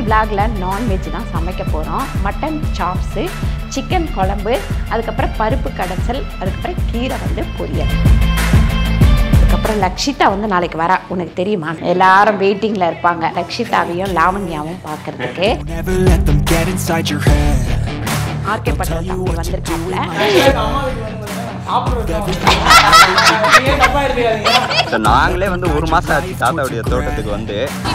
விலாகில் non veg தான் சமைக்க போகிறோம் மட்டன் சாப்ஸு சிக்கன் குழம்பு அதுக்கப்புறம் பருப்பு கடைசல் அதுக்கப்புறம் கீரை வந்து பொரியல் அதுக்கப்புறம் லக்ஷிதா வந்து நாளைக்கு வரா உனக்கு தெரியுமா எல்லாரும் வெயிட்டிங்கில் இருப்பாங்க லக்ஷிதாவையும் லாவண்யாவும் பார்க்கறதுக்கு Never let them get inside your head. RK Patel தம்பி வந்திருக்காங்க So, நாங்களே வந்து ஒரு மாசம் ஆச்சு தாத்தாவுடைய தோட்டத்துக்கு வந்து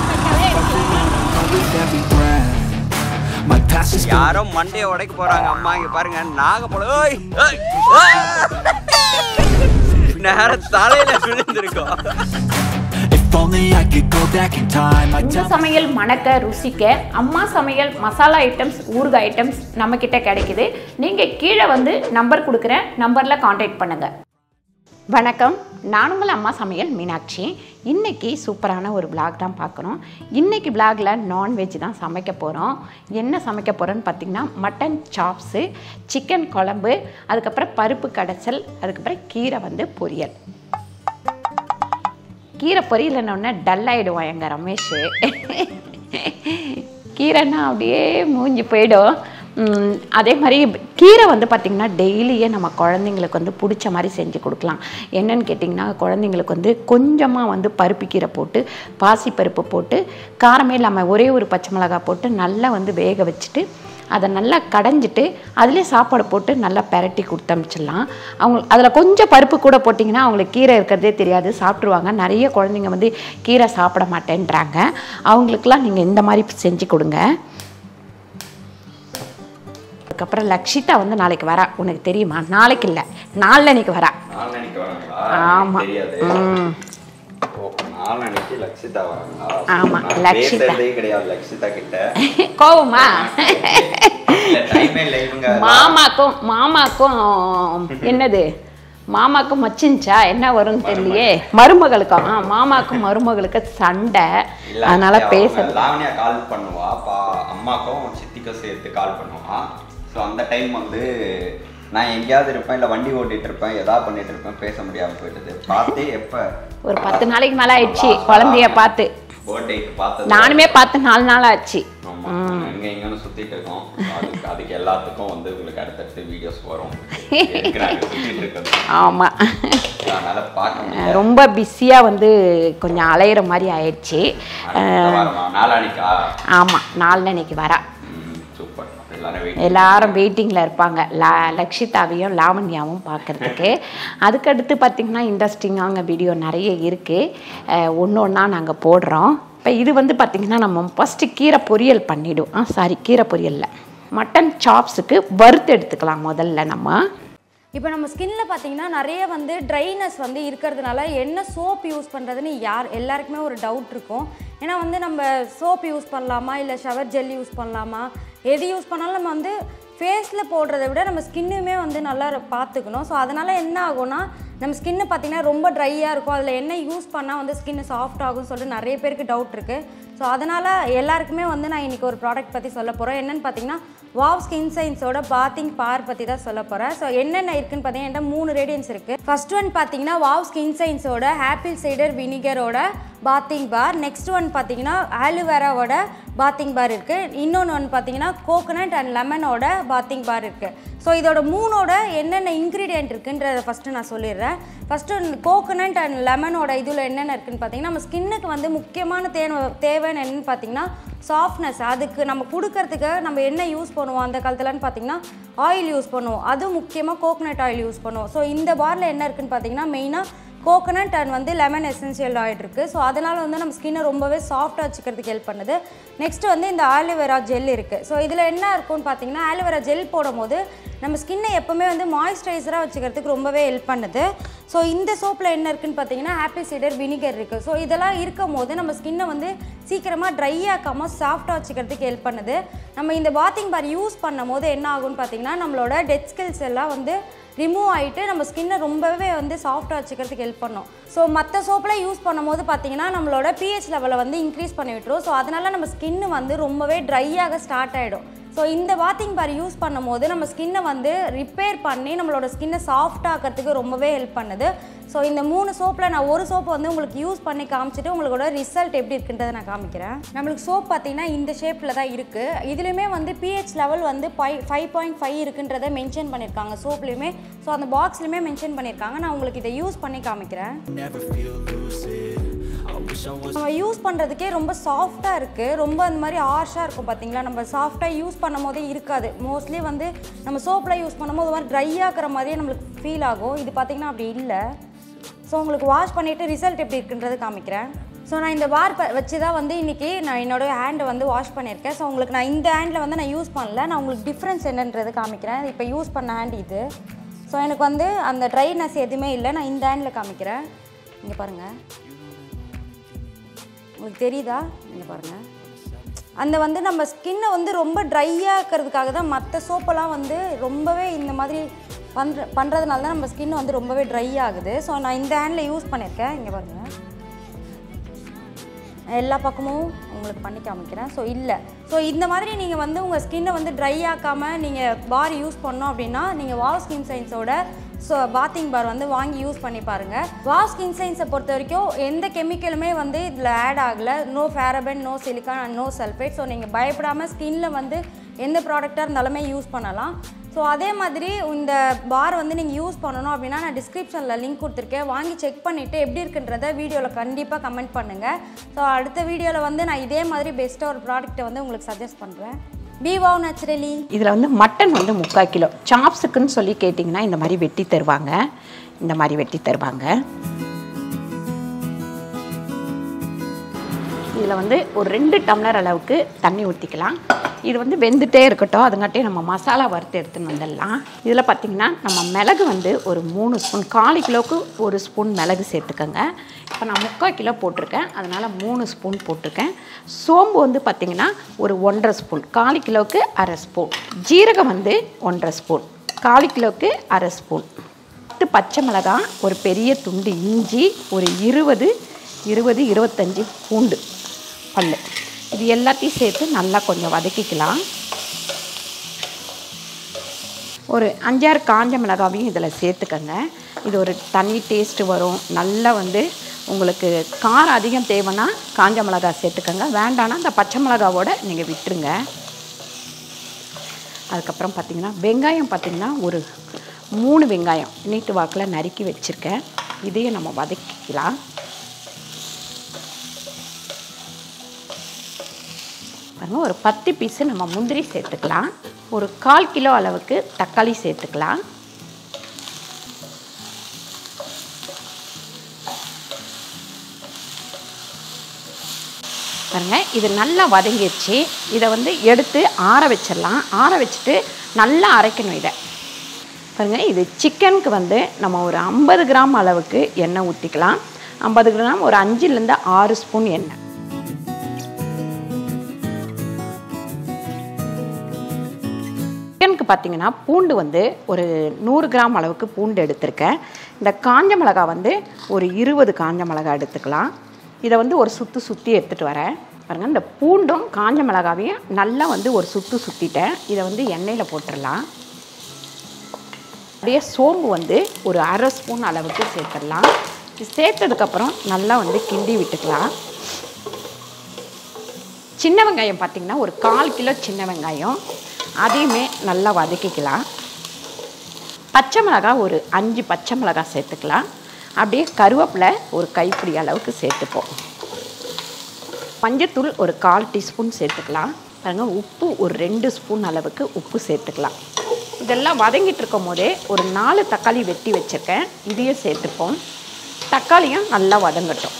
With every breath, my past is gone. யாரோ மண்டையை உடைக்க போறாங்க அம்மா இங்க பாருங்க நாகப்பழம் ஓய் ஓய், ஆ! நேரம் தலையில விழுந்திருக்கோம் If only I could go back in time, I'd இந்த tell சமையல் மணக்க ருசிக்க அம்மா சமையல் மசாலா ஐட்டம்ஸ் ஊறுகாய் ஐட்டம்ஸ் நம்மக்கிட்ட கிடைக்குது நீங்கள் கீழே வந்து நம்பர் கொடுக்குறேன் நம்பரில் காண்டாக்ட் பண்ணுங்கள் வணக்கம் நான் உங்கள் அம்மா சமையல் மீனாட்சி இன்னைக்கு சூப்பரான ஒரு vlog தான் பார்க்குறோம் இன்னைக்கு vlogல நான்வெஜ் தான் சமைக்க போகிறோம் என்ன சமைக்க போகிறோன்னு பார்த்தீங்கன்னா மட்டன் சாப்ஸு சிக்கன் குழம்பு அதுக்கப்புறம் பருப்பு கடைசல் அதுக்கப்புறம் கீரை வந்து பொரியல் கீரை பொரியலன்னொடனே டல் ஆகிடுவான் எங்கள் ரமேஷ் கீரைன்னா அப்படியே மூஞ்சி போயிடும் உம், அதே மாதிரி கீரை வந்து பார்த்திங்கன்னா டெய்லியே நம்ம குழந்தைங்களுக்கு வந்து பிடிச்ச மாதிரி செஞ்சு கொடுக்கலாம் என்னன்னு கேட்டிங்கன்னா குழந்தைங்களுக்கு வந்து கொஞ்சமாக வந்து பருப்பு கீரை போட்டு பாசிப்பருப்பு போட்டு காரமே இல்லாமல் ஒரே ஒரு பச்சை மிளகாய் போட்டு நல்லா வந்து வேக வச்சுட்டு அதை நல்லா கடைஞ்சிட்டு அதுலேயே சாப்பாடு போட்டு நல்லா பெரட்டி கொடுத்து அனுப்பிச்சிடலாம் அவங்க அதில் கொஞ்சம் பருப்பு கூட போட்டிங்கன்னா அவங்களுக்கு கீரை இருக்கிறதே தெரியாது சாப்பிட்ருவாங்க நிறைய குழந்தைங்க வந்து கீரை சாப்பிட மாட்டேன்றாங்க அவங்களுக்குலாம் நீங்கள் இந்த மாதிரி செஞ்சு கொடுங்க அதுக்கப்புறம் லக்ஷிதா வந்து நாளைக்கு வரா உனக்கு தெரியுமா நாளைக்கு இல்லை நாளன்னைக்கு வரா ஆமா. ம். நாளன்னைக்கு லக்ஷிதா வராங்களா ஆமா, நான் லக்ஷிதா. பேசுறதே கிடையாது லக்ஷிதா கிட்ட கோவமா இல்ல, time ஏ இல்ல இவங்க மாமாக்கும் மாமாக்கும் என்னது மாமாக்கும் மச்சின்ச்சா என்ன வரும்னு தெரியலையே மருமகளுக்கும் ஆ மாமாக்கும் மருமகளுக்கும் சண்டை இல்ல, அதனால அவங்க பேச லாவண்யா கால் பண்ணுவா பா அம்மாக்கும் சித்திக்கும் சேர்த்து கால் பண்ணுவா ஸோ அந்த டைம் வந்து நான் எங்கேயாவது இருப்பேன் இல்லை வண்டி ஓட்டிட்டு இருப்பேன் எதா பண்ணிட்டு இருப்பேன் பேச முடியாம போயிட்டது பார்த்து எப்ப ஒரு பத்து நாளைக்கு மேல ஆயிடுச்சு குழந்தைய பார்த்து பர்த்டேக்கு பார்த்தது நானுமே பார்த்து நாலு நாள் ஆச்சு ஆமா எங்க எங்கன்னு சுத்திட்டு இருக்கோம் அதுக்கு அதுக்கு எல்லாத்துக்கும் வந்து உங்களுக்கு அடுத்தடுத்து வீடியோஸ் வரும் இருக்கிறாங்க சுத்திட்டு இருக்கிறது ஆமா அதனால பார்க்க முடியாது ரொம்ப பிஸியா வந்து கொஞ்சம் அலையிற மாதிரி ஆயிடுச்சு அடுத்த வாரமா நாளானிக்கா ஆமா நாளன்னைக்கு வரா ம், சூப்பர் எல்லாரும் வெயிட் எல்லாரும் வெயிட்டிங்கில் இருப்பாங்க லா லக்ஷிதாவையும் லாவண்யாவும் பார்க்கறதுக்கு அதுக்கடுத்து பார்த்திங்கன்னா இன்ட்ரெஸ்டிங்கான வீடியோ நிறைய இருக்குது ஒன்று ஒன்றா நாங்கள் போடுறோம் இப்போ இது வந்து பார்த்திங்கன்னா நம்ம ஃபஸ்ட்டு கீரை பொரியல் பண்ணிவிடும் ஆ சாரி கீரை பொரியலில் மட்டன் சாப்ஸுக்கு வறுத்து எடுத்துக்கலாம் முதல்ல நம்ம இப்போ நம்ம ஸ்கின்ல பார்த்தீங்கன்னா நிறைய வந்து ட்ரைனஸ் வந்து இருக்கிறதுனால என்ன சோப் யூஸ் பண்ணுறதுன்னு யார் எல்லாருக்குமே ஒரு டவுட் இருக்கும் ஏன்னா வந்து நம்ம சோப் யூஸ் பண்ணலாமா இல்லை ஷவர் ஜெல் யூஸ் பண்ணலாமா எது யூஸ் பண்ணாலும் நம்ம வந்து ஃபேஸில் போடுறத விட நம்ம ஸ்கின்னுமே வந்து நல்லா பார்த்துக்கணும் ஸோ அதனால் என்ன ஆகும்னா நம்ம ஸ்கின்னு பார்த்தீங்கன்னா ரொம்ப ட்ரையாக இருக்கும் அதில் என்ன யூஸ் பண்ணால் வந்து ஸ்கின் சாஃப்ட் ஆகும்னு சொல்லிட்டு நிறைய பேருக்கு டவுட் இருக்குது ஸோ அதனால் எல்லாருக்குமே வந்து நான் இன்றைக்கி ஒரு ப்ராடக்ட் பற்றி சொல்ல போகிறேன் என்னென்னு பார்த்தீங்கன்னா வாவ் ஸ்கின் சயின்ஸோட பாத்திங் பார் பற்றி தான் சொல்ல போகிறேன் ஸோ என்னென்ன இருக்குன்னு பார்த்தீங்கன்னா என்கிட்ட மூணு ரேடியன்ஸ் இருக்குது ஃபர்ஸ்ட் ஒன் பார்த்தீங்கன்னா வாவ் ஸ்கின் சயின்ஸோட ஆப்பிள் சைடர் வினிகரோட பாத்திங் பார் நெக்ஸ்ட் ஒன் பார்த்தீங்கன்னா ஆலுவேராவோட பாத்திங் பார் இருக்குது இன்னொன்று ஒன்று பார்த்தீங்கன்னா கோகனட் அண்ட் லெமனோட பாத்திங் பார் இருக்குது ஸோ இதோட மூணோட என்னென்ன இன்க்ரீடியன்ட் இருக்குன்றத ஃபஸ்ட்டு நான் சொல்லிடுறேன் ஃபஸ்ட்டு கோகனட் அண்ட் லெமனோட இதில் என்னென்ன இருக்குன்னு பார்த்தீங்கன்னா நம்ம ஸ்கின்னுக்கு வந்து முக்கியமான தேவை தேவைன்னு என்னன்னு பார்த்தீங்கன்னா சாஃப்ட்னஸ் அதுக்கு நம்ம கொடுக்கறதுக்கு நம்ம என்ன யூஸ் பண்ணுவோம் அந்த காலத்துலன்னு பார்த்தீங்கன்னா ஆயில் யூஸ் பண்ணுவோம் அதுவும் முக்கியமாக கோகனட் ஆயில் யூஸ் பண்ணுவோம் ஸோ இந்த பாரில் என்ன இருக்குன்னு பார்த்தீங்கன்னா மெயினாக கோகனட் அண்ட் வந்து லெமன் எசென்சியல் ஆயில் இருக்குது ஸோ அதனால் வந்து நம்ம ஸ்கின்னை ரொம்பவே சாஃப்டாக வச்சுக்கிறதுக்கு ஹெல்ப் பண்ணுது நெக்ஸ்ட் வந்து இந்த ஆலிவேரா ஜெல் இருக்குது ஸோ இதில் என்ன இருக்கும்னு பார்த்தீங்கன்னா ஆலிவேரா ஜெல் போடும்போது நம்ம ஸ்கின்னை எப்போவுமே வந்து மாய்ஸ்சரைசராக வச்சுக்கிறதுக்கு ரொம்பவே ஹெல்ப் பண்ணுது ஸோ இந்த சோப்பில் என்ன இருக்குன்னு பார்த்தீங்கன்னா ஆப்பிள் சைடர் வினிகர் இருக்குது ஸோ இதெல்லாம் இருக்கும் போது நம்ம ஸ்கின்னை வந்து சீக்கிரமாக ட்ரை ஆக்காமல் சாஃப்டாக வச்சுக்கிறதுக்கு ஹெல்ப் பண்ணுது நம்ம இந்த பாத்திங் பார் யூஸ் பண்ணும் போது என்ன ஆகும்னு பார்த்தீங்கன்னா நம்மளோட டெட் ஸ்கில்ஸ் எல்லாம் வந்து ரிமூவ் ஆகிட்டு நம்ம ஸ்கின்னை ரொம்பவே வந்து சாஃப்டாக வச்சுக்கிறதுக்கு ஹெல்ப் பண்ணும் ஸோ மற்ற சோப்பில் யூஸ் பண்ணும்போது பார்த்தீங்கன்னா நம்மளோட பிஹெச் லெவலை வந்து இன்க்ரீஸ் பண்ணி விட்டுரும் ஸோ அதனால நம்ம ஸ்கின்னு வந்து ரொம்பவே ட்ரை ஆக ஸ்டார்ட் ஆகிடும் ஸோ இந்த பாத்திங் பார் யூஸ் பண்ணும்போது நம்ம ஸ்கின்னை வந்து ரிப்பேர் பண்ணி நம்மளோட ஸ்கின்னை சாஃப்ட் ஆக்கிறதுக்கு ரொம்பவே ஹெல்ப் பண்ணுது ஸோ இந்த மூணு சோப்பில் நான் ஒரு சோப்பு வந்து உங்களுக்கு யூஸ் பண்ணி காமிச்சிட்டு உங்களோட ரிசல்ட் எப்படி இருக்குன்றதை நான் காமிக்கிறேன் நம்மளுக்கு சோப் பார்த்தீங்கன்னா இந்த ஷேப்பில் தான் இருக்குது இதுலேயுமே வந்து பிஹெச் லெவல் வந்து ஃபைவ் ஃபைவ் பாயிண்ட் ஃபைவ் இருக்குன்றதை மென்ஷன் பண்ணியிருக்காங்க சோப்லேயுமே ஸோ அந்த பாக்ஸ்லையுமே மென்ஷன் பண்ணியிருக்காங்க நான் உங்களுக்கு இதை யூஸ் பண்ணி காமிக்கிறேன் Never feel lucid. I wish I was நம்ம யூஸ் பண்ணுறதுக்கே ரொம்ப சாஃப்டாக இருக்குது ரொம்ப அந்த மாதிரி ஹார்ஷாக இருக்கும் பார்த்தீங்களா நம்ம சாஃப்டாக யூஸ் பண்ணும் போதே இருக்காது மோஸ்ட்லி வந்து நம்ம சோப்பில் யூஸ் பண்ணும்போது ஒரு மாதிரி ட்ரை ஆக்குற மாதிரியே நம்மளுக்கு ஃபீல் ஆகும் இது பார்த்தீங்கன்னா அப்படி இல்லை ஸோ உங்களுக்கு வாஷ் பண்ணிவிட்டு ரிசல்ட் எப்படி இருக்குன்றது காமிக்கிறேன் ஸோ நான் இந்த பார் வச்சு தான் வந்து இன்றைக்கி நான் என்னோட ஹேண்டை வந்து வாஷ் பண்ணியிருக்கேன் ஸோ உங்களுக்கு நான் இந்த ஹேண்டில் வந்து நான் யூஸ் பண்ணல நான் உங்களுக்கு டிஃப்ரென்ஸ் என்னன்றது காமிக்கிறேன் இப்போ யூஸ் பண்ண ஹேண்ட் இது ஸோ எனக்கு வந்து அந்த ட்ரைனஸ் எதுவுமே இல்லை நான் இந்த ஹேண்டில் காமிக்கிறேன் இங்கே பாருங்கள் உங்களுக்கு தெரியுதா இங்கே பாருங்கள் அந்த வந்து நம்ம ஸ்கின்னை வந்து ரொம்ப ட்ரையாக இருக்கிறதுக்காக தான் மற்ற சோப்பெல்லாம் வந்து ரொம்பவே இந்த மாதிரி பண்ணுற பண்ணுறதுனால தான் நம்ம ஸ்கின் வந்து ரொம்பவே ட்ரை ஆகுது ஸோ நான் இந்த ஹேண்டில் யூஸ் பண்ணியிருக்கேன் இங்கே பாருங்கள் எல்லா பக்கமும் உங்களுக்கு பண்ணி காமிக்கிறேன் ஸோ இல்லை ஸோ இந்த மாதிரி நீங்கள் வந்து உங்கள் ஸ்கின்னை வந்து ட்ரை ஆக்காமல் நீங்கள் பார் யூஸ் பண்ணோம் அப்படின்னா நீங்கள் வாவ் ஸ்கின் சயின்ஸோட ஸோ பாத்திங் பார் வந்து வாங்கி யூஸ் பண்ணி பாருங்கள் வாவ் ஸ்கின் சயின்ஸை பொறுத்த வரைக்கும் எந்த கெமிக்கலுமே வந்து இதில் ஆட் ஆகலை no paraben no silicone and no sulphate so நீங்கள் பயப்படாமல் ஸ்கின்ல வந்து எந்த ப்ராடக்டாக இருந்தாலுமே யூஸ் பண்ணலாம் ஸோ அதே மாதிரி இந்த பார் வந்து நீங்கள் யூஸ் பண்ணணும் அப்படின்னா நான் டிஸ்கிரிப்ஷனில் லிங்க் கொடுத்துருக்கேன் வாங்கி செக் பண்ணிவிட்டு எப்படி இருக்குன்றத வீடியோவில் கண்டிப்பாக கமெண்ட் பண்ணுங்கள் ஸோ அடுத்த வீடியோவில் வந்து நான் இதே மாதிரி பெஸ்ட்டாக ஒரு ப்ராடக்ட்டை வந்து உங்களுக்கு சஜஸ்ட் பண்ணுறேன் பி வாவ் நேச்சுரலி இதில் வந்து மட்டன் வந்து முக்கால் கிலோ சாப்ஸுக்குன்னு சொல்லி கேட்டிங்கன்னா இந்த மாதிரி வெட்டி தருவாங்க இந்த மாதிரி வெட்டி தருவாங்க இதில் வந்து ஒரு ரெண்டு டம்ளர் அளவுக்கு தண்ணி ஊற்றிக்கலாம் இது வந்து வெந்துட்டே இருக்கட்டும் அதுங்காட்டி நம்ம மசாலா வறுத்து எடுத்துன்னு வந்துடலாம் இதில் பார்த்திங்கன்னா நம்ம மிளகு வந்து ஒரு மூணு ஸ்பூன் கால் கிலோவுக்கு ஒரு ஸ்பூன் மிளகு சேர்த்துக்கோங்க இப்போ நான் முக்கால் கிலோ போட்டிருக்கேன் அதனால் மூணு ஸ்பூன் போட்டிருக்கேன் சோம்பு வந்து பார்த்திங்கன்னா ஒரு ஒன்றரை ஸ்பூன் கால் கிலோவுக்கு அரை ஸ்பூன் ஜீரகம் வந்து ஒன்றரை ஸ்பூன் கால் கிலோவுக்கு அரை ஸ்பூன் பத்து பச்சை மிளகாய் ஒரு பெரிய துண்டு இஞ்சி ஒரு இருபது இருபது இருபத்தஞ்சி பூண்டு பல் இது எல்லாத்தையும் சேர்த்து நல்லா கொஞ்சம் வதக்கிக்கலாம் ஒரு அஞ்சாறு காஞ்ச மிளகாவையும் இதில் சேர்த்துக்கங்க இது ஒரு தனி டேஸ்ட்டு வரும் நல்லா வந்து உங்களுக்கு காரம் அதிகம் தேவைன்னா காஞ்ச மிளகாய் சேர்த்துக்கங்க வேண்டான்னா இந்த பச்சை மிளகாவோட நீங்கள் விட்டுருங்க அதுக்கப்புறம் பார்த்திங்கன்னா வெங்காயம் பார்த்திங்கன்னா ஒரு மூணு வெங்காயம் நீட்டு வாக்கில் நறுக்கி வச்சுருக்கேன் இதையும் நம்ம வதக்கிக்கலாம் பாருங்க ஒரு பத்து பீஸு நம்ம முந்திரி சேர்த்துக்கலாம் ஒரு கால் கிலோ அளவுக்கு தக்காளி சேர்த்துக்கலாம் பாருங்க இது நல்லா வதங்கிடுச்சு இதை வந்து எடுத்து ஆற வச்சிடலாம் ஆற வச்சுட்டு நல்லா அரைக்கணும் இதை பாருங்க இது சிக்கனுக்கு வந்து நம்ம ஒரு ஐம்பது கிராம் அளவுக்கு எண்ணெய் ஊற்றிக்கலாம் ஐம்பது கிராம் ஒரு அஞ்சுலேருந்து ஆறு ஸ்பூன் எண்ணெய் சிக்கனுக்கு பார்த்தீங்கன்னா பூண்டு வந்து ஒரு நூறு கிராம் அளவுக்கு பூண்டு எடுத்திருக்கேன் இந்த காஞ்ச மிளகாய் வந்து ஒரு இருபது காஞ்ச மிளகாய் எடுத்துக்கலாம் இதை வந்து ஒரு சுற்று சுற்றி எடுத்துகிட்டு வரேன் பாருங்கள் இந்த பூண்டும் காஞ்ச மிளகாவையும் நல்லா வந்து ஒரு சுற்று சுற்றிட்டேன் இதை வந்து எண்ணெயில் போட்டுடலாம் அப்படியே சோம்பு வந்து ஒரு அரை ஸ்பூன் அளவுக்கு சேர்த்துடலாம் இது சேர்த்ததுக்கப்புறம் நல்லா வந்து கிண்டி விட்டுக்கலாம் சின்ன வெங்காயம் பார்த்திங்கன்னா ஒரு கால் கிலோ சின்ன வெங்காயம் அதையுமே நல்லா வதக்கிக்கலாம் பச்சை மிளகாய் ஒரு அஞ்சு பச்சை மிளகாய் சேர்த்துக்கலாம் அப்படியே கருவேப்பிலை ஒரு கைப்பிடி அளவுக்கு சேர்த்துப்போம் மஞ்சத்தூள் ஒரு கால் டீஸ்பூன் சேர்த்துக்கலாம் பாருங்கள் உப்பு ஒரு ரெண்டு ஸ்பூன் அளவுக்கு உப்பு சேர்த்துக்கலாம் இதெல்லாம் வதங்கிட்டு இருக்கும் போதே ஒரு நாலு தக்காளி வெட்டி வச்சுருக்கேன் இதையும் சேர்த்துப்போம் தக்காளியும் நல்லா வதங்கட்டும்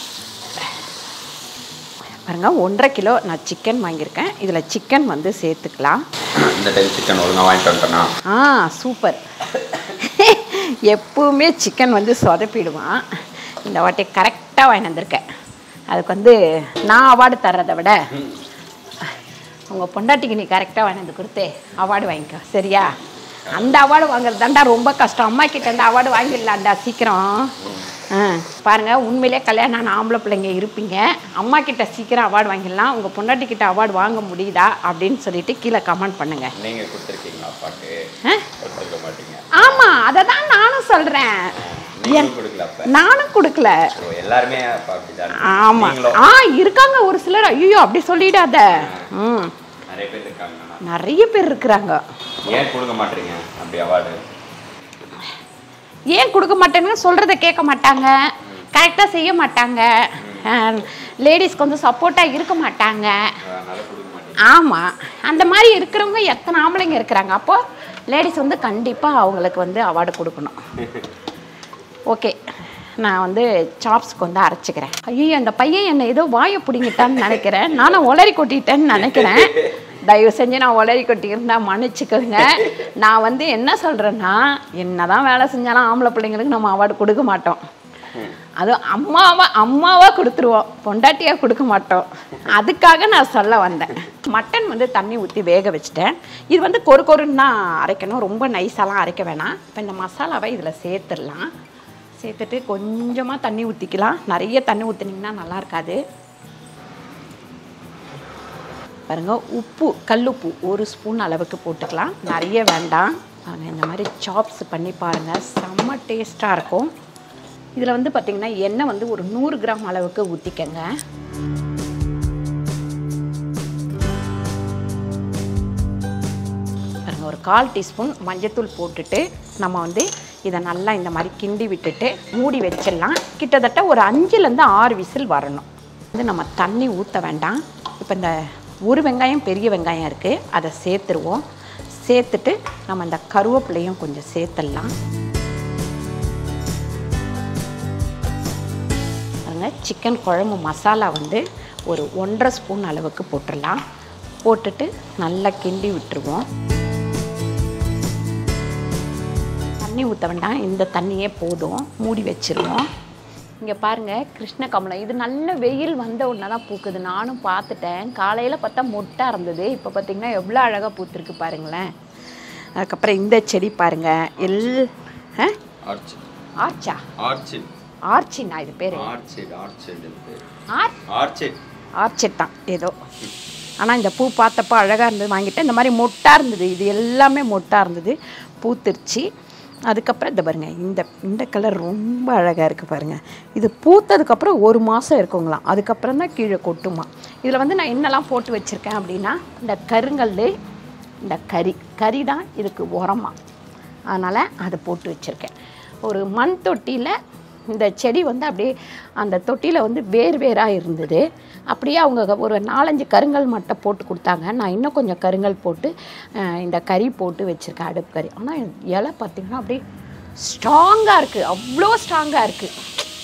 பாருங்கள் ஒன்றரை கிலோ நான் சிக்கன் வாங்கியிருக்கேன் இதில் சிக்கன் வந்து சேர்த்துக்கலாம் இந்த டைம் சிக்கன் ஒழுங்காக வாங்கிட்டு வந்துட்டேனா ஆ சூப்பர் எப்பவுமே சிக்கன் வந்து சொதப்பிடுவான் இந்த வாட்டி கரெக்டாக வாங்கி வந்திருக்கேன் அதுக்கு வந்து நான் அவார்டு தர்றதை விட உங்கள் பொண்டாட்டிக்கு நீ கரெக்டாக வாங்கி வந்து கொடுத்து அவார்டு வாங்கிக்கோ சரியா அந்த அவார்டு வாங்குறது தான்டா ரொம்ப கஷ்டம் அம்மா கிட்ட இருந்து அவார்டு வாங்கிடலாம்டா சீக்கிரம் ஆ பாருங்க உண்மையிலே கல்யாணம் ஆன ஆம்பளை பிள்ளைங்க இருப்பீங்க அம்மா கிட்ட சீக்கிரம் அவார்டு வாங்கிடலாம் உங்க பொண்டாட்டி கிட்ட அவார்டு வாங்க முடியுதா அப்படின்னு சொல்லிட்டு கீழே கமெண்ட் பண்ணுங்க நீங்க கொடுத்துருக்கீங்களா அப்பாக்கு ஆ? கொடுத்துருக்க மாட்டீங்க ஆமா அதை தான் நானும் சொல்றேன் நீங்களும் கொடுக்கல அப்ப நானும் கொடுக்கல So, எல்லாருமே அப்ப அப்படிதான் ஆமா நீங்களும் ஆ இருக்காங்க ஒரு சிலர் ஐயோ அப்படி சொல்லிடாத ம் நிறைய பேர் இருக்காங்க ஆனா. நிறைய பேர் இருக்கிறாங்க ஏன் கொடுக்க மாட்டீங்க அப்படி அவார்டு ஏன் கொடுக்க மாட்டேன்னு சொல்றத கேட்க மாட்டாங்க கரெக்டாக செய்ய மாட்டாங்க லேடிஸ்க்கு வந்து சப்போர்ட்டாக இருக்க மாட்டாங்க அதனால கொடுக்க மாட்டீங்க ஆமாம் அந்த மாதிரி இருக்கிறவங்க எத்தனை ஆம்பளைங்க இருக்கிறாங்க அப்போ லேடிஸ் வந்து கண்டிப்பாக அவங்களுக்கு வந்து அவார்டு கொடுக்கணும் ஓகே நான் வந்து சாப்ஸ்க்கு வந்து அரைச்சிக்கிறேன் ஐயோ அந்த பையன் என்னை ஏதோ வாயை பிடிங்கிட்டான்னு நினைக்கிறேன் நானும் ஒளரி கொட்டிட்டேன்னு நினைக்கிறேன் தயவு செஞ்சு நான் ஒளரி கொட்டியிருந்தா மன்னிச்சுக்கோங்க நான் வந்து என்ன சொல்கிறேன்னா என்னதான் வேலை செஞ்சாலும் ஆம்பளை பிள்ளைங்களுக்கு நம்ம அவார்டு கொடுக்க மாட்டோம் அதுவும் அம்மாவா அம்மாவா கொடுத்துருவோம் பொண்டாட்டியாக கொடுக்க மாட்டோம் அதுக்காக நான் சொல்ல வந்தேன் மட்டன் வந்து தண்ணி ஊற்றி வேக வச்சுட்டேன் இது வந்து கொரு கொருன்னு தான் அரைக்கணும் ரொம்ப நைஸாலாம் அரைக்க வேணாம் இப்போ இந்த மசாலாவை இதில் சேர்த்துடலாம் சேர்த்துட்டு கொஞ்சமாக தண்ணி ஊற்றிக்கலாம் நிறைய தண்ணி ஊற்றுனீங்கன்னா நல்லா இருக்காது பாருங்க உப்பு கல்லுப்பு ஒரு ஸ்பூன் அளவுக்கு போட்டுக்கலாம் நிறைய வேண்டாம் பாருங்க இந்த மாதிரி சாப்ஸ் பண்ணி பாருங்கள் செம்ம டேஸ்ட்டாக இருக்கும் இதில் வந்து பார்த்திங்கன்னா எண்ணெய் வந்து ஒரு நூறு கிராம் அளவுக்கு ஊற்றிக்கங்க பாருங்க ஒரு கால் டீஸ்பூன் மஞ்சத்தூள் போட்டுட்டு நம்ம வந்து இதை நல்லா இந்த மாதிரி கிண்டி விட்டுட்டு மூடி வச்சிடலாம் கிட்டத்தட்ட ஒரு அஞ்சுலேருந்து ஆறு விசில் வரணும் வந்து நம்ம தண்ணி ஊற்ற வேண்டாம் இப்போ இந்த ஒரு வெங்காயம் பெரிய வெங்காயம் இருக்குது அதை சேர்த்துருவோம் சேர்த்துட்டு நம்ம இந்த கருவேப்பிலையும் கொஞ்சம் சேர்த்துடலாம் பாருங்க சிக்கன் குழம்பு மசாலா வந்து ஒரு ஒன்றரை ஸ்பூன் அளவுக்கு போட்டுடலாம் போட்டுட்டு நல்லா கிண்டி விட்டுருவோம் தண்ணி ஊற்ற வேண்டாம் இந்த தண்ணியே போதும் மூடி வச்சிருவோம் இங்கே பாருங்கள் கிருஷ்ண கமலம் இது நல்ல வெயில் வந்த உடனே தான் பூக்குது நானும் பார்த்துட்டேன் காலையில் பார்த்தா மொட்டாக இருந்தது இப்போ பார்த்தீங்கன்னா எவ்வளோ அழகாக பூத்துருக்கு பாருங்களேன் அதுக்கப்புறம் இந்த செடி பாருங்கள் எல் ஆ? ஆர்ச்சிட் ஆர்ச்சா ஆர்ச்சிட் ஆர்ச்சினா இது பேர் ஆர்ச்சிட் ஆர்ச்சிட் பேர் ஆர் ஆர்ச்சிட் ஆர்ச்சிட் தான் ஏதோ ஆனால் இந்த பூ பார்த்தப்போ அழகாக இருந்தது வாங்கிட்டேன் இந்த மாதிரி மொட்டாக இருந்தது இது எல்லாமே மொட்டாக இருந்தது பூத்துருச்சு அதுக்கப்புறம் இந்த பாருங்க இந்த இந்த கலர் ரொம்ப அழகாக இருக்குது பாருங்கள் இது பூத்ததுக்கப்புறம் ஒரு மாதம் இருக்குங்களாம் அதுக்கப்புறம் தான் கீழே கொட்டுமா இதில் வந்து நான் என்னெல்லாம் போட்டு வச்சுருக்கேன் அப்படின்னா இந்த கருங்கல் இந்த கறி கறி தான் இதுக்கு உரமா அதனால் அதை போட்டு வச்சுருக்கேன் ஒரு மண் தொட்டியில் இந்த செடி வந்து அப்படியே அந்த தொட்டியில் வந்து வேர் வேராக இருந்தது அப்படியே அவங்க ஒரு நாலஞ்சு கருங்கல் மட்டை போட்டு கொடுத்தாங்க நான் இன்னும் கொஞ்சம் கருங்கல் போட்டு அஹ், இந்த கறி போட்டு வச்சுருக்கேன் அடுப்பு கறி ஆனால் இலை பார்த்திங்கன்னா அப்படியே ஸ்ட்ராங்காக இருக்குது அவ்வளோ ஸ்ட்ராங்காக இருக்குது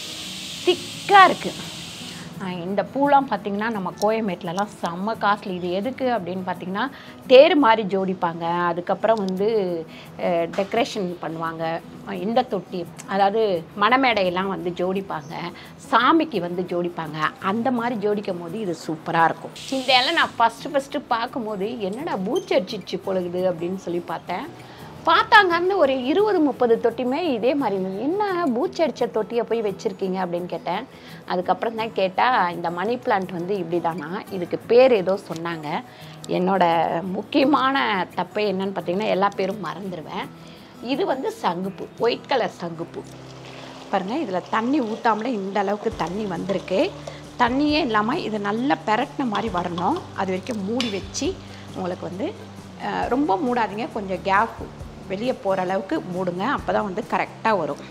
திக்காக இருக்குது இந்த பூலாம் பார்த்திங்கன்னா நம்ம கோயம்பேட்டிலலாம் செம்ம காஸ்ட்லி இது எதுக்கு அப்படின்னு பார்த்திங்கன்னா தேர் மாதிரி ஜோடிப்பாங்க அதுக்கப்புறம் வந்து டெக்கரேஷன் பண்ணுவாங்க அஹ் இந்த தொட்டி அதாவது மணமேடையெல்லாம் வந்து ஜோடிப்பாங்க சாமிக்கு வந்து ஜோடிப்பாங்க அந்த மாதிரி ஜோடிக்கும் போது இது சூப்பராக இருக்கும் இந்த இலை நான் ஃபஸ்ட்டு ஃபஸ்ட்டு பார்க்கும்போது என்னடா பூச்சி அடிச்சிச்சு பொழுகுது அப்படின்னு சொல்லி பார்த்தேன் பார்த்தாங்கன்னு ஒரு இருபது முப்பது தொட்டியுமே இதே மாதிரி இருந்தது என்ன பூச்சி அடித்த தொட்டியை போய் வச்சுருக்கீங்க அப்படின்னு கேட்டேன் அதுக்கப்புறம் தான் கேட்டால் இந்த மணி பிளான்ட் வந்து இப்படி தானா இதுக்கு பேர் ஏதோ சொன்னாங்க என்னோட முக்கியமான தப்பு என்னன்னு பார்த்தீங்கன்னா எல்லா பேரும் மறந்துடுவேன் இது வந்து சங்குப்பூ ஒயிட் கலர் சங்குப்பூ பாருங்கள் இதில் தண்ணி ஊற்றாமலே இந்த அளவுக்கு தண்ணி வந்திருக்கு தண்ணியே இல்லாமல் இது நல்லா பெரட்டின மாதிரி வரணும் அது வரைக்கும் மூடி வச்சு உங்களுக்கு வந்து அஹ், ரொம்ப மூடாதீங்க கொஞ்சம் கேப் வெளியே போகிற அளவுக்கு மூடுங்க அப்போ தான் வந்து கரெக்டாக வரும்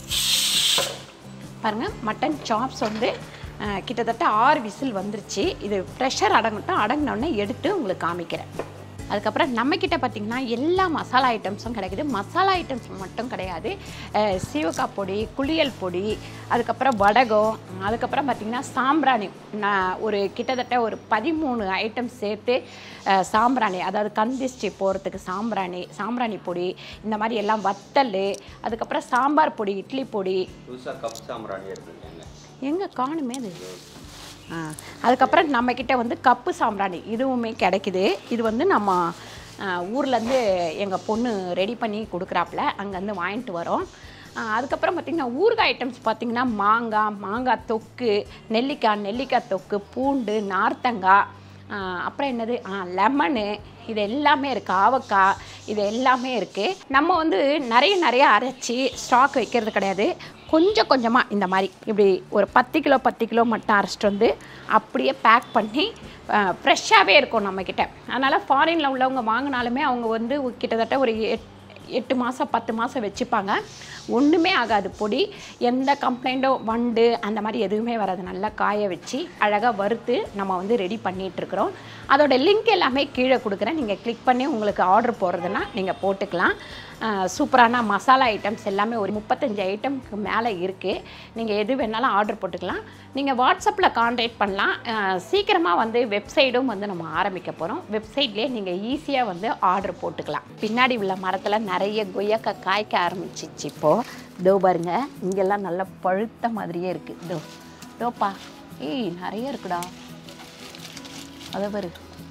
பாருங்கள் மட்டன் சாப்ஸ் வந்து அஹ், கிட்டத்தட்ட ஆறு விசில் வந்துருச்சு இது ப்ரெஷர் அடங்கட்டும் அடங்கினோடனே எடுத்து உங்களுக்கு காமிக்கிறேன் அதுக்கப்புறம் நம்மக்கிட்ட பார்த்திங்கன்னா எல்லா மசாலா ஐட்டம்ஸும் கிடைக்குது மசாலா ஐட்டம்ஸ் மட்டும் கிடையாது அஹ், சீவக்காய் பொடி குளியல் பொடி அதுக்கப்புறம் வடகம் அதுக்கப்புறம் பார்த்திங்கன்னா சாம்பிராணி நான் ஒரு கிட்டத்தட்ட ஒரு பதிமூணு ஐட்டம் சேர்த்து அஹ், சாம்பிராணி அதாவது கந்திஷ்டி போகிறதுக்கு சாம்பிராணி சாம்பிராணி பொடி இந்த மாதிரி எல்லாம் வத்தல் அதுக்கப்புறம் சாம்பார் பொடி இட்லி பொடி புதுசாக கப் சாம்பிராணி எடுத்துருக்கேங்க எங்கே காணுமே அது ஆ அதுக்கப்புறம் நம்மக்கிட்ட வந்து கப்பு சாம்பிராணி இதுவுமே கிடைக்குது இது வந்து நம்ம ஊர்லேருந்து எங்கள் பொண்ணு ரெடி பண்ணி கொடுக்குறாப்புல அங்கேருந்து வாங்கிட்டு வரோம் ஆஹ் அதுக்கப்புறம் பார்த்திங்கன்னா ஊறுகாய் ஐட்டம்ஸ் பார்த்திங்கன்னா மாங்காய் மாங்காய் தொக்கு நெல்லிக்காய் நெல்லிக்காய் தொக்கு பூண்டு நார்த்தங்காய் ஆஹ் அப்புறம் என்னது லெமனு இது எல்லாமே இருக்குது ஆவக்காய் இது எல்லாமே இருக்குது நம்ம வந்து நிறைய நிறைய அரைச்சி ஸ்டாக் வைக்கிறது கிடையாது கொஞ்சம் கொஞ்சமாக இந்த மாதிரி இப்படி ஒரு பத்து கிலோ பத்து கிலோ மட்டும் அரைச்சிட்டு வந்து அப்படியே பேக் பண்ணி ஃப்ரெஷ்ஷாகவே இருக்கும் நம்மக்கிட்ட அதனால் ஃபாரினில் உள்ளவங்க வாங்கினாலுமே அவங்க வந்து கிட்டத்தட்ட ஒரு எட் எட்டு மாதம் பத்து மாதம் வச்சுப்பாங்க ஒன்றுமே ஆகாது பொடி எந்த கம்ப்ளைண்ட்டும் வண்டு அந்த மாதிரி எதுவுமே வராது நல்லா காய வச்சு அழகாக வறுத்து நம்ம வந்து ரெடி பண்ணிகிட்ருக்குறோம் அதோட லிங்க் எல்லாமே கீழே கொடுக்குறேன் நீங்கள் கிளிக் பண்ணி உங்களுக்கு ஆர்டர் போடுறதுனா நீங்கள் போட்டுக்கலாம் அஹ் சூப்பரான மசாலா ஐட்டம்ஸ் எல்லாமே ஒரு முப்பத்தஞ்சு ஐட்டம்க்கு மேலே இருக்குது நீங்கள் எது வேணாலும் ஆர்டர் போட்டுக்கலாம் நீங்கள் வாட்ஸ்அப்பில் கான்டாக்ட் பண்ணலாம் அஹ் சீக்கிரமாக வந்து வெப்சைட்டும் வந்து நம்ம ஆரம்பிக்க போகிறோம் வெப்சைட்லேயே நீங்கள் ஈஸியாக வந்து ஆர்டர் போட்டுக்கலாம் பின்னாடி உள்ள மரத்தில் நிறைய கொய்யாக்காய் காய்க்க ஆரம்பிச்சிச்சு இப்போது இதோ பாருங்க இங்கெல்லாம் நல்லா பழுத்த மாதிரியே இருக்குது இதோ இதோப்பா ஏய் நிறைய இருக்குடா அதை பாரு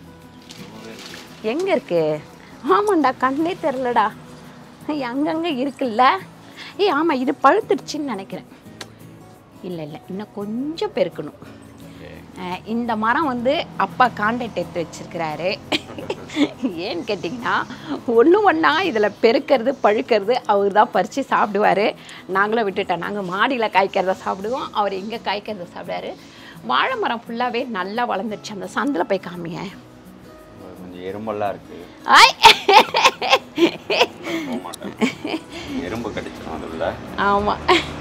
எங்கே இருக்கு ஆமாண்டா கண்ணே தெரிலடா ஏய், அங்கங்கே இருக்குல்ல ஏய் ஆமாம் இது பழுத்துடுச்சின்னு நினைக்கிறேன் இல்லை இல்லை இன்னும் கொஞ்சம் பெருக்கணும் அஹ், இந்த மரம் வந்து அப்பா கான்டாக்ட் எடுத்து வச்சிருக்கிறாரு ஏன்னு கேட்டிங்கன்னா ஒன்று ஒன்றா இதில் பெருக்கிறது பழுக்கிறது அவர் தான் பறித்து சாப்பிடுவார் நாங்களும் விட்டுட்டோம் நாங்கள் மாடியில் காய்க்கிறத சாப்பிடுவோம் அவர் எங்கே காய்க்கிறத சாப்பிடுவாரு வாழை மரம் ஃபுல்லாகவே நல்லா வளர்ந்துருச்சு அந்த சந்தில் போய் காமிங்க கொஞ்சம் எறும்பெல்லாம் இருக்கு ஆய் போக மாட்டேன் எறும்பு கடிச்சிடும் அதில் ஆமாம்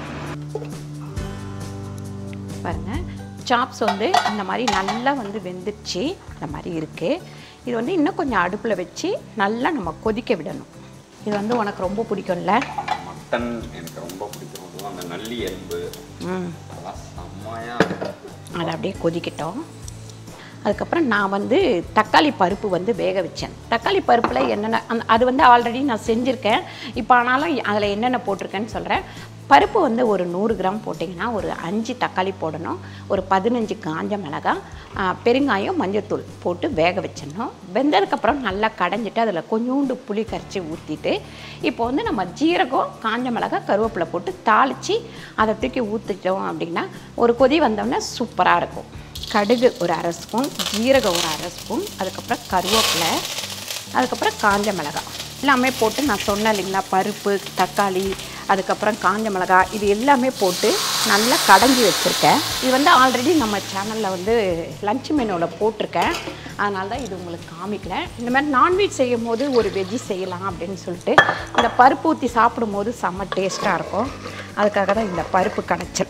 பாருங்க சாப்ஸ் வந்து இந்த மாதிரி நல்லா வந்து வெந்துருச்சு இந்த மாதிரி இருக்குது இது வந்து இன்னும் கொஞ்சம் அடுப்பில் வச்சு நல்லா நம்ம கொதிக்க விடணும் இது வந்து உனக்கு ரொம்ப பிடிக்கும்ல மட்டன் எனக்கு ரொம்ப பிடிக்கும் அதுவும் அந்த நல்லி எறும்பு ம் அதெல்லாம் செம்மையா இருக்கும். அதை அப்படியே கொதிக்கட்டும் அதுக்கப்புறம் நான் வந்து தக்காளி பருப்பு வந்து வேக வச்சேன் தக்காளி பருப்பில் என்னென்ன அந்த அது வந்து ஆல்ரெடி நான் செஞ்சுருக்கேன் இப்போ ஆனாலும் அதில் என்னென்ன போட்டிருக்கேன்னு சொல்கிறேன் பருப்பு வந்து ஒரு நூறு கிராம் போட்டிங்கன்னா ஒரு அஞ்சு தக்காளி போடணும் ஒரு பதினஞ்சு காஞ்ச மிளகாய் ஆ, பெருங்காயம் மஞ்சத்தூள் போட்டு வேக வச்சிடணும் வெந்ததுக்கப்புறம் நல்லா கடைஞ்சிட்டு அதில் கொஞ்சோண்டு புளி கரைச்சி ஊற்றிட்டு இப்போ வந்து நம்ம ஜீரகம் காஞ்ச மிளகாய் கருவேப்பிலை போட்டு தாளித்து அதை தூக்கி ஊற்றிட்டோம் அப்படின்னா ஒரு கொதி வந்தோடனே சூப்பராக இருக்கும் கடுகு ஒரு அரை ஸ்பூன் ஜீரகம் ஒரு அரை ஸ்பூன் அதுக்கப்புறம் கருவேப்பிலை அதுக்கப்புறம் காஞ்ச மிளகாய் எல்லாமே போட்டு நான் சொன்னேன் இல்லைங்களா பருப்பு தக்காளி அதுக்கப்புறம் காஞ்ச மிளகாய் இது எல்லாமே போட்டு நல்லா கடைஞ்சி வச்சுருக்கேன் இது வந்து ஆல்ரெடி நம்ம சேனலில் வந்து லஞ்ச் மெனுவில் போட்டிருக்கேன் அதனால தான் இது உங்களுக்கு காமிக்கல இந்த மாதிரி நான்வெஜ் செய்யும் போது ஒரு வெஜ்ஜி செய்யலாம் அப்படின்னு சொல்லிட்டு இந்த பருப்பு ஊற்றி சாப்பிடும்போது செம்ம டேஸ்ட்டாக இருக்கும் அதுக்காக தான் இந்த பருப்பு கடைச்சல்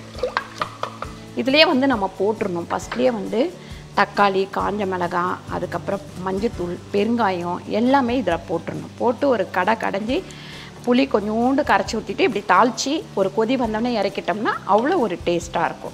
இதுலேயே வந்து நம்ம போட்டுருணும் ஃபஸ்ட்லேயே வந்து தக்காளி காஞ்ச மிளகாய் அதுக்கப்புறம் மஞ்சத்தூள் பெருங்காயம் எல்லாமே இதில் போட்டுறணும் போட்டு ஒரு கடை கடைஞ்சி புளி கொஞ்சோண்டு கரைச்சி ஊற்றிட்டு இப்படி தாளித்து ஒரு கொதி வந்தோடனே இறக்கிட்டோம்னா அவ்வளோ ஒரு டேஸ்ட்டாக இருக்கும்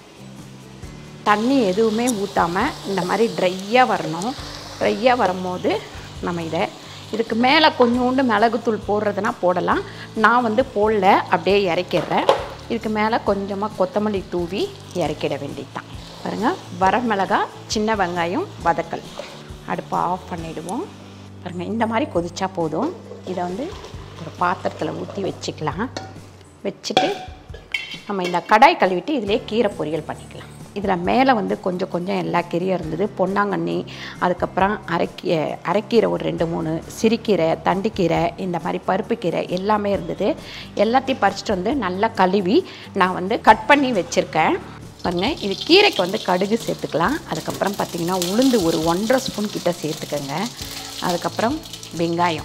தண்ணி எதுவுமே ஊற்றாமல் இந்த மாதிரி ட்ரையாக வரணும் ட்ரையாக வரும்போது நம்ம இதை இதுக்கு மேலே கொஞ்சோண்டு மிளகுத்தூள் போடுறதுனா போடலாம் நான் வந்து போடல அப்படியே இறக்கிடுறேன் இதுக்கு மேலே கொஞ்சமாக கொத்தமல்லி தூவி இறக்கிட வேண்டியதுதான் பாருங்கள் வரமிளகாய் சின்ன வெங்காயம் வதக்கல் அடுப்பை ஆஃப் பண்ணிவிடுவோம் பாருங்கள் இந்த மாதிரி கொதிச்சா போதும் இதை வந்து ஒரு பாத்திரத்தில் ஊற்றி வச்சுக்கலாம் வச்சுட்டு நம்ம இந்த கடாய் கழுவிட்டு இதிலே கீரை பொரியல் பண்ணிக்கலாம் இதில் மேலே வந்து கொஞ்சம் கொஞ்சம் எல்லா கீரையும் இருந்தது பொன்னாங்கண்ணி அதுக்கப்புறம் அரைக்கீ அரைக்கீரை ஒரு ரெண்டு மூணு சிறுக்கீரை தண்டுக்கீரை இந்த மாதிரி பருப்பு கீரை எல்லாமே இருந்தது எல்லாத்தையும் பறிச்சிட்டு வந்து நல்லா கழுவி நான் வந்து கட் பண்ணி வச்சுருக்கேன் பாருங்க இது கீரைக்கு வந்து கடுகு சேர்த்துக்கலாம் அதுக்கப்புறம் பார்த்திங்கன்னா உளுந்து ஒரு ஒன்றரை ஸ்பூன் கிட்ட சேர்த்துக்கோங்க அதுக்கப்புறம் வெங்காயம்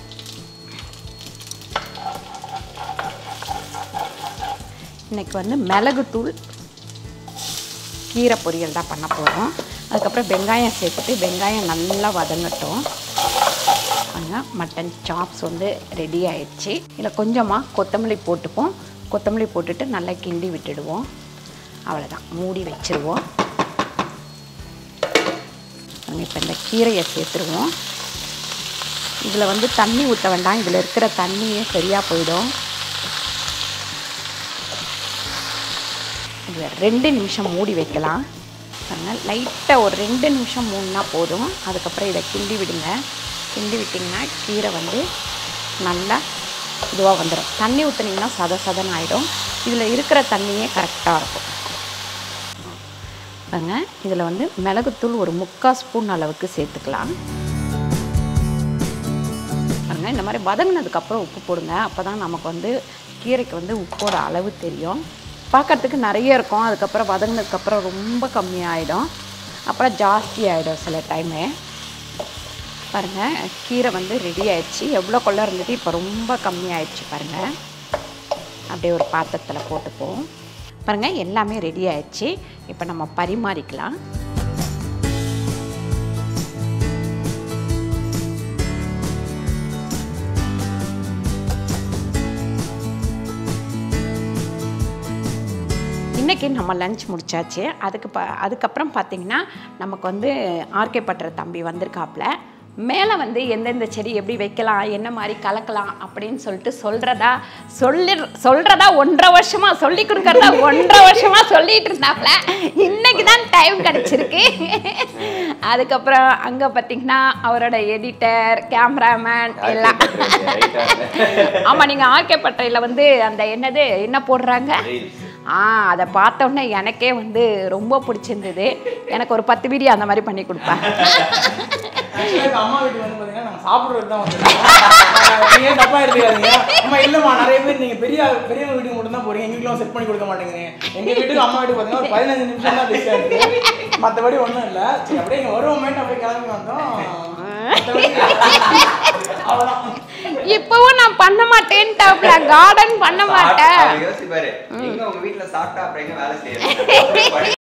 இன்னைக்கு வந்து மிளகுத்தூள் கீரை பொரியல் தான் பண்ண போகிறோம் அதுக்கப்புறம் வெங்காயம் சேர்த்துட்டு வெங்காயம் நல்லா வதங்கட்டும் பாருங்க மட்டன் சாப்ஸ் வந்து ரெடி ஆயிடுச்சு இதில் கொஞ்சமாக கொத்தமல்லி போட்டுப்போம் கொத்தமல்லி போட்டுட்டு நல்லா கிண்டி விட்டுடுவோம் அவ்வளோதான் மூடி வச்சுருவோம் இப்போ இந்த கீரையை சேர்த்துருவோம் இதில் வந்து தண்ணி ஊற்ற வேண்டாம் இதில் இருக்கிற தண்ணியே சரியாக போயிடும் இது ரெண்டு நிமிஷம் மூடி வைக்கலாம் அதனால் லைட்டாக ஒரு ரெண்டு நிமிஷம் மூணுனா போதும் அதுக்கப்புறம் இதை கிண்டி விடுங்க கிண்டி விட்டிங்கன்னா கீரை வந்து நல்லா இதுவாக வந்துடும் தண்ணி ஊற்றுனீங்கன்னா சத சதன் ஆகிடும் இதில் இருக்கிற தண்ணியே கரெக்டாக இருக்கும் பாருங்க இதில் வந்து மிளகுத்தூள் ஒரு முக்கால் ஸ்பூன் அளவுக்கு சேர்த்துக்கலாம் பாருங்க இந்த மாதிரி வதங்கினதுக்கப்புறம் உப்பு போடுங்க அப்போ தான் நமக்கு வந்து கீரைக்கு வந்து உப்போட அளவு தெரியும் பார்க்கறதுக்கு நிறைய இருக்கும் அதுக்கப்புறம் வதங்கினதுக்கப்புறம் ரொம்ப கம்மியாயிடும் அப்புறம் ஜாஸ்தி ஆகிடும் சில டைமு பாருங்கள் கீரை வந்து ரெடி ஆயிடுச்சு எவ்வளோ கொள்ள இருந்தது இப்போ ரொம்ப கம்மியாயிடுச்சு பாருங்கள் அப்படியே ஒரு பாத்திரத்தில் போட்டுப்போம் பாருங்கள் எல்லாமே ரெடி ஆயிடுச்சு இப்போ நம்ம பரிமாறிக்கலாம் இன்றைக்கி நம்ம லஞ்ச் முடிச்சாச்சு அதுக்கு ப அதுக்கப்புறம் பார்த்திங்கன்னா நமக்கு வந்து ஆர்கே பட்டுற தம்பி வந்திருக்காப்புல மேலே வந்து எந்தெந்த செடி எப்படி வைக்கலாம் என்ன மாதிரி கலக்கலாம் அப்படின்னு சொல்லிட்டு சொல்கிறதா சொல்லி சொல்கிறதா ஒன்றரை வருஷமாக சொல்லி கொடுக்கறதா ஒன்றரை வருஷமாக சொல்லிட்டு இருந்தாப்புல இன்னைக்கு தான் டைம் கிடச்சிருக்கு அதுக்கப்புறம் அங்கே பார்த்தீங்கன்னா அவரோட எடிட்டர் கேமராமேன் எல்லாம் ஆமாம் நீங்கள் ஆர்கே பட்டையில் வந்து அந்த என்னது என்ன போடுறாங்க ஆ அதை பார்த்த உடனே எனக்கே வந்து ரொம்ப பிடிச்சிருந்தது எனக்கு ஒரு பத்து வீடியோ அந்த மாதிரி பண்ணி கொடுப்பேன் Actually, எங்க அம்மா வீட்டுக்கு வந்து பாத்தீங்கன்னா நாங்க சாப்பிடுறதுக்கு தான் வந்திருக்கோம் நீங்க ஏன் தப்பா எடுத்துக்காதீங்க அம்மா இல்லம்மா நிறைய பேர் நீங்க பெரிய பெரியவங்க வீட்டுக்கு மட்டும் தான் போறீங்க எங்க வீட்டுல செட் பண்ணி கொடுக்க மாட்டேங்கிறீங்க எங்க வீட்டுக்கு அம்மா வீட்டுக்கு பாத்தீங்கன்னா ஒரு பதினஞ்சு நிமிஷம் தான் டிஸ்டன்ஸ் மத்தபடி ஒண்ணும் இல்ல சரி அப்படியே இங்க வருவோமேட்டு அப்படியே கிளம்பி வந்தோம் மத்தபடி அவ்வளவுதான் இப்பவும் நான் பண்ண மாட்டேன்ட்டாப்ல கார்டன் பண்ண மாட்டேன் யோசிப்பாரு எங்க உங்க வீட்டுல சாப்பிட்டா அப்புறம் எங்க வேலை செய்யறது